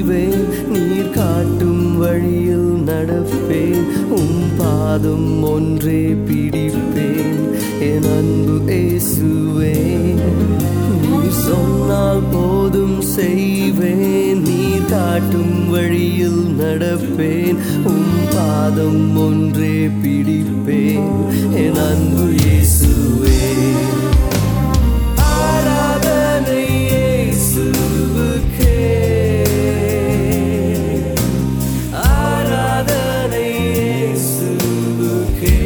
செய்வேன் நீர் காட்டும் வழியில் நடப்பேன் உம் பாதம் ஒன்றே பிடிப்பேன் என் அன்பு இயேசுவே நீர் சொன்னால் போதும் செய்வேன் நீர் காட்டும் வழியில் நடப்பேன் உம் பாதம் ஒன்றே பிடிப்பேன் என் அன்பு இயேசுவே ஆராதனை இயேசுவுக்கே ஆராதனை இயேசுவுக்கே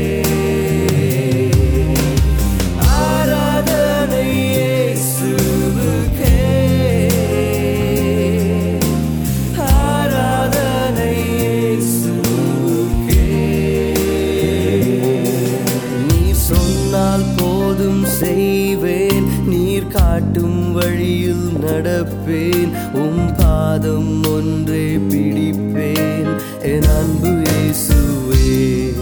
ஆராதனை இயேசுவுக்கே ஆராதனை இயேசுவுக்கே நீர் சொன்னால் போதும் செய்வேன் நீர் காட்டும் வழியில் நடப்பேன் உம் பாதம் ஒன்றே பிடிப்பேன் என் அன்பு இயேசுவே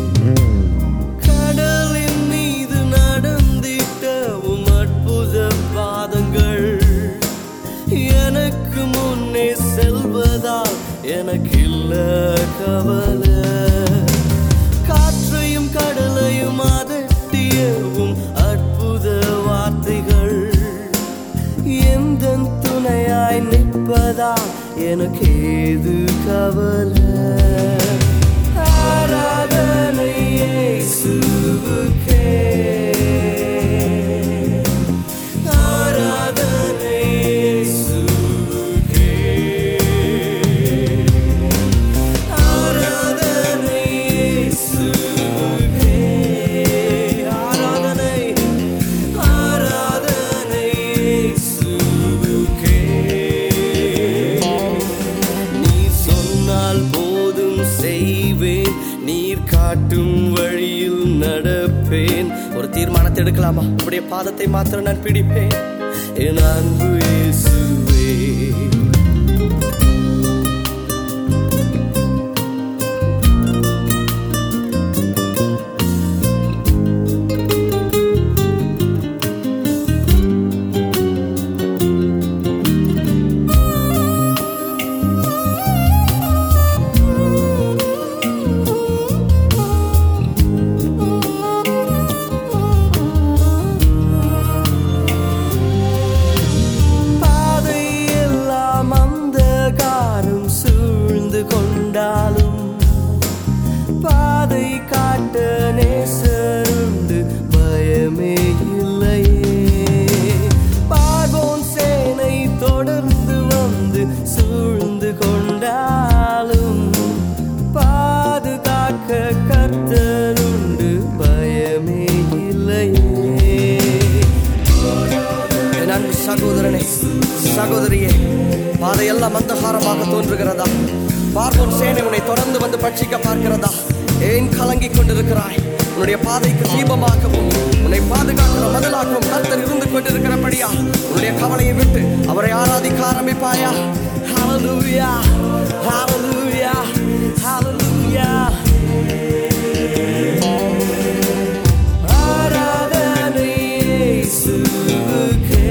கடலின் மீது நடந்திட்ட உம் அற்புத பாதங்கள் எனக்கு முன்னே செல்வதால் எனக்கில்ல கவலை காற்றையும் கடலையும் அதட்டியவும் அற்புத வார்த்தைகள் எந்த துணையாய் நிற்பதா எனக்கு ஏது கவலை ஆராதனை இயேசுவுக்கே ஆராதனை இயேசுவுக்கே ஆராதனை இயேசுவுக்கே ஆராதனை ஆராதனை இயேசுவுக்கே நீர் சொன்னால் போதும் செய்வேன் நீர் காட்டும் வழியில் நடப்பேன் ஒரு தீர்மானத்தை எடுக்கலாமா உடைய பாதத்தை மாத்திரம் நான் பிடிப்பேன் என் அன்பு இயேசுவே பாதை எல்லாம் அந்த காரம் சூழ்ந்து கொண்டாலும் பாதை காட்ட நேசருண்டு பயமே இல்லையே பார்வோன் சேனை தொடர்ந்து வந்து சூழ்ந்து கொண்டாலும் பாதுகாக்க கர்த்தருண்டு பயமே இல்லையே என் அன்பு சகோதரனே சகோதரியே பாதையெல்லாம் அந்தகாரமாக தோன்றுகிறதா பார்வோன் சேனை உன்னை தொடர்ந்து வந்து பட்சிக்க பார்க்கிறதா ஏன் கலங்கிக் கொண்டிருக்கிறாய் உன்னுடைய பாதைக்கு தீபமாகவும் உன்னை பாதுகாக்கிற மதிலாகவும் கர்த்தர் இருந்து கொண்டிருக்கிறபடியா உன்னுடைய கவலையை விட்டு அவரை ஆராதிக்க ஆரம்பிப்பாயா Hallelujah, hallelujah, hallelujah. ஆராதனை இயேசுவுக்கே.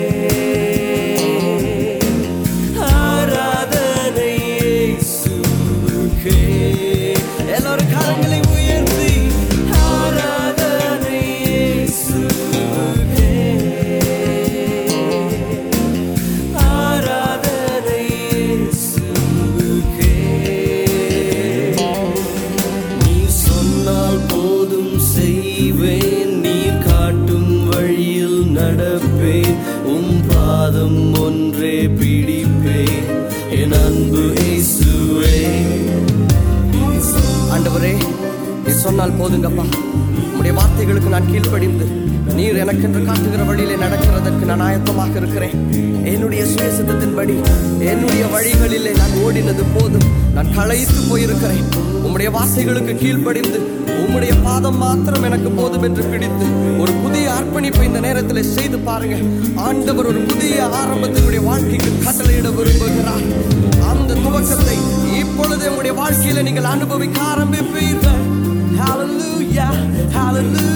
ஆராதனை இயேசுவுக்கே. எல்லாரும் கரங்களை உயர்த்தி ஆராதனை இயேசுவுக்கே. ஆராதனை இயேசுவுக்கே. நீர் சொன்னால் போதும் செய்வேன் நீர் காட்டும் வழியில் நடப்பேன் உம் பாதம் ஒன்றே பிடிப்பேன் என் அன்பு இயேசுவே ஆண்டவரே நீ சொன்னால் போதுங்கப்பா உம்முடைய வார்த்தைகளுக்கு நான் கீழ்ப்படிந்து நீர் எனக்கென்று காட்டுகிற வழியிலே நடக்கிறதற்கு நான் ஆயத்தமாக இருக்கிறேன் என்னுடைய சுயசித்தத்தின்படி என்னுடைய வழிகளிலே நான் ஓடினது போதும் நான் களைத்து போயிருக்கிறேன் உம்முடைய வார்த்தைகளுக்கு கீழ்ப்படிந்து உம்முடைய பாதம் மாத்திரம் எனக்கு போதும் என்று பிடித்து ஒரு புதிய அர்ப்பணிப்பை இந்த நேரத்தில் செய்து பாருங்க ஆண்டவர் ஒரு புதிய ஆரம்பத்தினுடைய வாழ்க்கைக்கு கட்டளையிட விரும்புகிறார் அந்த துவக்கத்தை இப்பொழுது உங்களுடைய வாழ்க்கையில நீங்கள் அனுபவிக்க ஆரம்பிப்பீர்கள் Hallelujah, hallelujah.